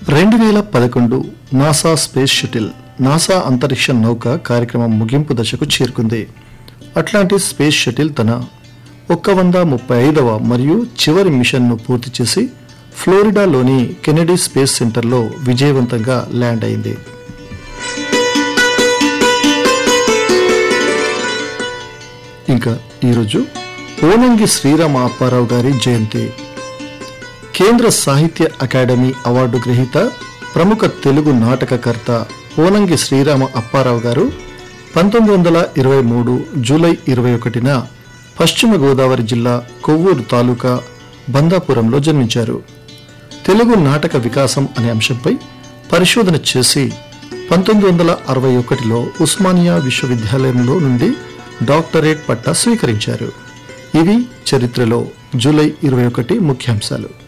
రెండు వేల పదకొండు నాసా స్పేస్ షటిల్ నాసా అంతరిక్ష నౌక కార్యక్రమం ముగింపు దశకు చేరుకుంది అట్లాంటిస్ స్పేస్ షటిల్ తన ఒక్క వంద ముప్పై ఐదవ మరియు చివరి మిషన్ను పూర్తి చేసి ఫ్లోరిడాలోని కెనడీ స్పేస్ సెంటర్లో విజయవంతంగా ల్యాండ్ అయింది ఇంకా ఈరోజు ఓనంగి శ్రీరామ అప్పారావు గారి జయంతి కేంద్ర సాహిత్య అకాడమీ అవార్డు గ్రహీత ప్రముఖ తెలుగు నాటకకర్త ఓనంగి శ్రీరామ అప్పారావు గారు పంతొమ్మిది వందల ఇరవై మూడు జూలై ఇరవై ఒకటిన పశ్చిమ గోదావరి జిల్లా కొవ్వూరు తాలూకా బందాపురంలో జన్మించారు తెలుగు నాటక వికాసం అనే అంశంపై పరిశోధన చేసి పంతొమ్మిది వందల అరవై ఒకటిలో ఉస్మానియా విశ్వవిద్యాలయంలో నుండి డాక్టరేట్ పట్టా స్వీకరించారు ఇవి చరిత్రలో జూలై ఇరవై ఒకటి ముఖ్యాంశాలు